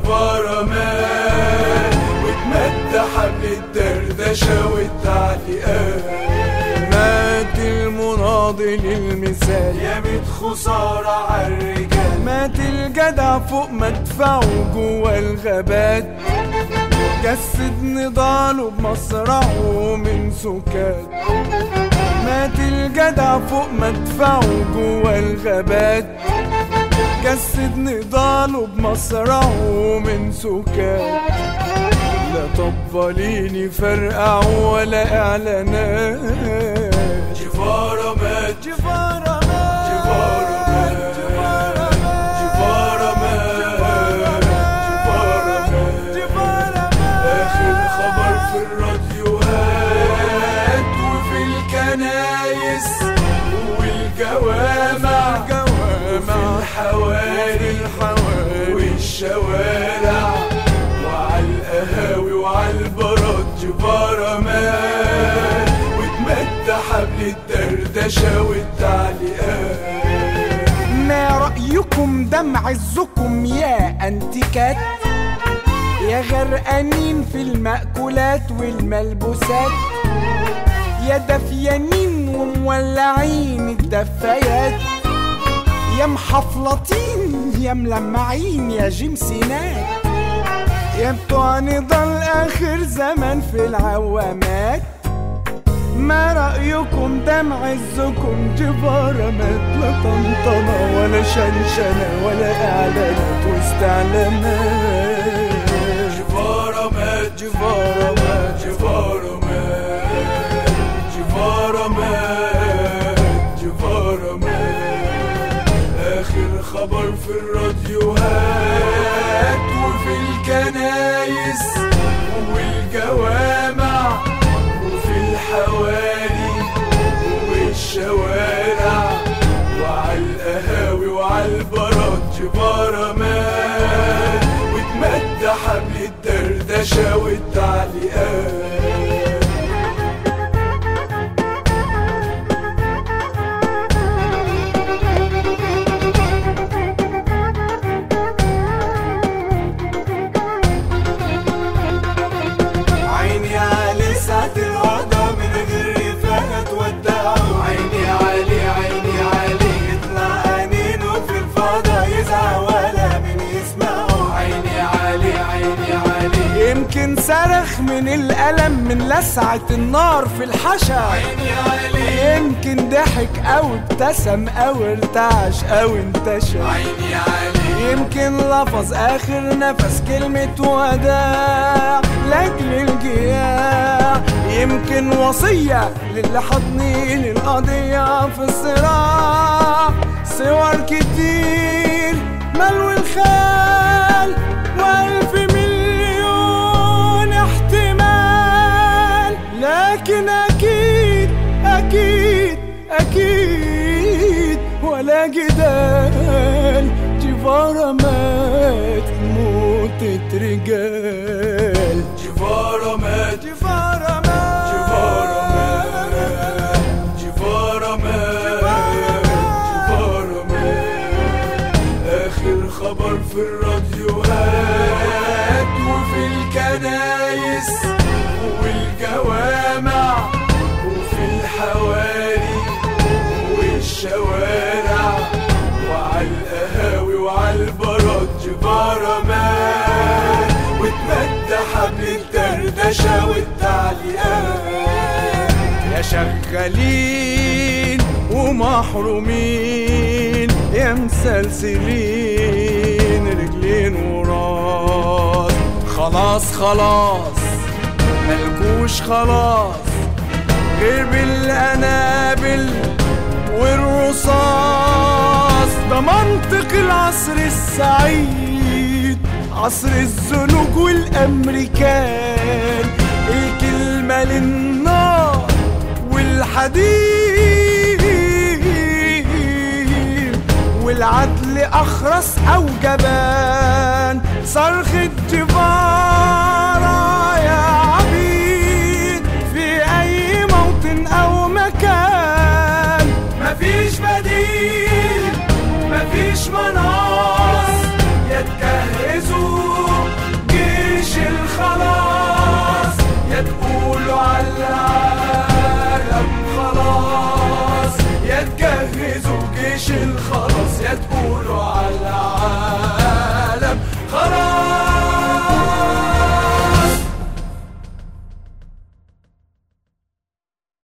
جبارة مات واتمد حبل الدردشة والتعليقات مات المناضل المثال يا ميت خسارة عالرجال مات الجدع فوق مدفعه جوا الغابات جسد نضاله بمصرعه من سكات مات الجدع فوق مدفعه جوا الغابات جسد نضاله بمصرعه من سكات لا طباليني فرقعوا ولا اعلانات جبارة مات جبارة مات جبارة مات جبارة مات جبارة مات جبارة مات جبارة آخر خبر في الراديوهات وفي الكنايس والجوامع وفي الحواري والشوارع وعلى القهاوي وعلى البراد جبارة مات واتمد حبل الدردشة والتعليقات ما رأيكم دم عزكم يا أنتيكات يا غرقانين في المأكولات والملبوسات يا دفيانين ومولعين الدفايات يا محفلطين يا ملمعين يا جمسينات يا بتوع نضال آخر زمن في العوامات ما رأيكم دم عزكم جبارة ما لا طمطمة ولا شنشنة ولا إعلانات واستعلامات جبارة مات جبارة مات جبارة مات جبارة مات جبارة مات آخر خبر في الراديوهات وفي الكنايس والجوامع وفي الحواري والشوارع وعلى القهاوي وعلى البراد جبارة مات واتمد حبل الدردشة والتعليقات عيني علي ساعة الوضع من غير رفاقة تودعه عيني علي عيني علي يطلع أنينه في الفضا يزعق ولا من يسمعه عيني علي عيني علي يمكن صرخ من الألم من لسعة النار في الحشا عيني علي يمكن ضحك أو ابتسم أو ارتعش أو انتشر عيني علي يمكن لفظ آخر نفس كلمة وداع لأجل الجياع يمكن وصية للي حاضنين القضية في الصراع صور كتير ملو الخيال وألف مليون احتمال لكن أكيد أكيد أكيد ولا جدال جيفارا مات موتة رجال جبارة مات جيفارا مات جبارة مات جبارة مات جبارة مات آخر خبر في الراديوهات وفي الكنايس والجوامع وفي الحواري والشوارع وعلى القهاوي وعلى البراد جبارة مات واتمد حبل الدردشة والتعليقات يا شغالين ومحرومين يا مسلسلين رجلين وراس خلاص خلاص ملكوش خلاص غير بالقنابل والرصاص ده منطق العصر السعيد عصر الزنوج والامريكان الكلمة للنار والحديد والعدل اخرس او جبان صرخة جبار